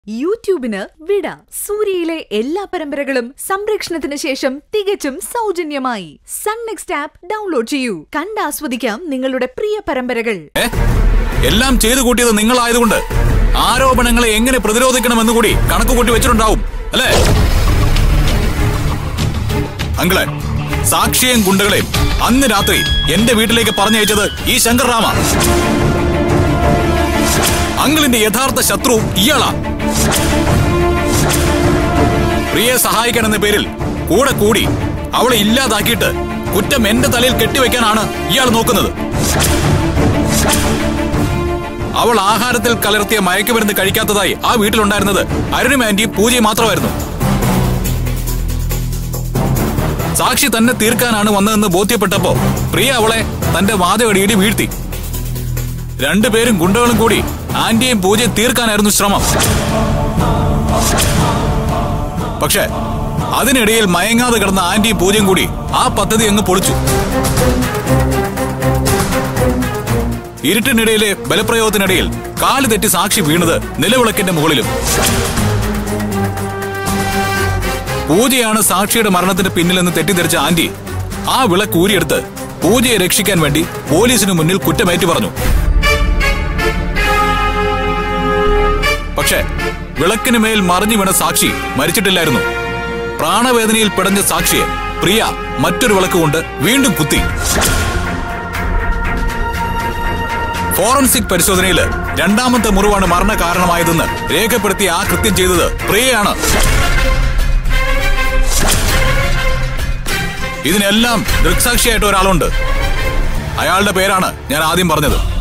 യൂട്യൂബിന് വിട സൂര്യയിലെ എല്ലാ പരമ്പരകളും സംരക്ഷണത്തിന് ശേഷം തികച്ചും സൗജന്യമായി സൺ നെക്സ്റ്റ് ആപ്പ് ഡൗൺലോഡ് ചെയ്യൂ കണ്ടാസ്വദിക്കാം നിങ്ങളുടെ പ്രിയ പരമ്പരകൾ ഏ? എല്ലാം ചെയ്തു കൂട്ടിയത് നിങ്ങളായതുകൊണ്ട് ആരോപണങ്ങളെ എങ്ങനെ പ്രതിരോധിക്കണമെന്ന് കൂടി കണക്ക് കൂട്ടി വെച്ചിട്ടുണ്ടാവും അല്ലേ അങ്കിളെ സാക്ഷിയെയും ഗുണ്ടകളെയും അന്ന് രാത്രി എന്റെ വീട്ടിലേക്ക് പറഞ്ഞയച്ചത് ഈ ശങ്കർറാമ അങ്കിളിന്റെ യഥാർത്ഥ ശത്രു ഇയാളാ പ്രിയെ സഹായിക്കാൻ എന്ന പേരിൽ കൂടെ കൂടി അവളെ ഇല്ലാതാക്കിയിട്ട് കുറ്റം എന്റെ തലയിൽ കെട്ടിവെക്കാനാണ് ഇയാൾ നോക്കുന്നത് അവൾ ആഹാരത്തിൽ കലർത്തിയ മയക്കുമരുന്ന് കഴിക്കാത്തതായി ആ വീട്ടിലുണ്ടായിരുന്നത് അരുണും ആന്റിയും പൂജയും മാത്രമായിരുന്നു സാക്ഷി തന്നെ തീർക്കാനാണ് വന്നതെന്ന് ബോധ്യപ്പെട്ടപ്പോ പ്രിയ അവളെ തന്റെ വാതകടിയിടി വീഴ്ത്തി രണ്ടുപേരും ഗുണ്ടകളും കൂടി ആന്റിയും പൂജയും തീർക്കാനായിരുന്നു ശ്രമം പക്ഷേ അതിനിടയിൽ മയങ്ങാതെ കിടന്ന ആന്റിയും പൂജയും കൂടി ആ പദ്ധതി അങ്ങ് പൊളിച്ചു ഇരുട്ടിനിടയിലെ ബലപ്രയോഗത്തിനിടയിൽ കാല് തെറ്റി സാക്ഷി വീണത് നിലവിളക്കിന്റെ മുകളിലും പൂജയാണ് സാക്ഷിയുടെ മരണത്തിന് പിന്നിലെന്ന് തെറ്റിദ്ധരിച്ച ആന്റി ആ വിളക്ക് ഊരിയെടുത്ത് പൂജയെ രക്ഷിക്കാൻ വേണ്ടി പോലീസിനു മുന്നിൽ കുറ്റമേറ്റു പറഞ്ഞു പക്ഷേ വിളക്കിന് മേൽ മറിഞ്ഞു വീണ സാക്ഷി മരിച്ചിട്ടില്ലായിരുന്നു പ്രാണവേദനയിൽ പിടഞ്ഞ സാക്ഷിയെ പ്രിയ മറ്റൊരു വിളക്ക് കൊണ്ട് വീണ്ടും കുത്തി ഫോറൻസിക് പരിശോധനയിൽ രണ്ടാമത്തെ മുറിവാണ് മരണ കാരണമായതെന്ന് രേഖപ്പെടുത്തി ആ കൃത്യം ചെയ്തത് പ്രിയയാണ് ഇതിനെല്ലാം ദൃക്സാക്ഷിയായിട്ട് ഒരാളുണ്ട് അയാളുടെ പേരാണ് ഞാൻ ആദ്യം പറഞ്ഞത്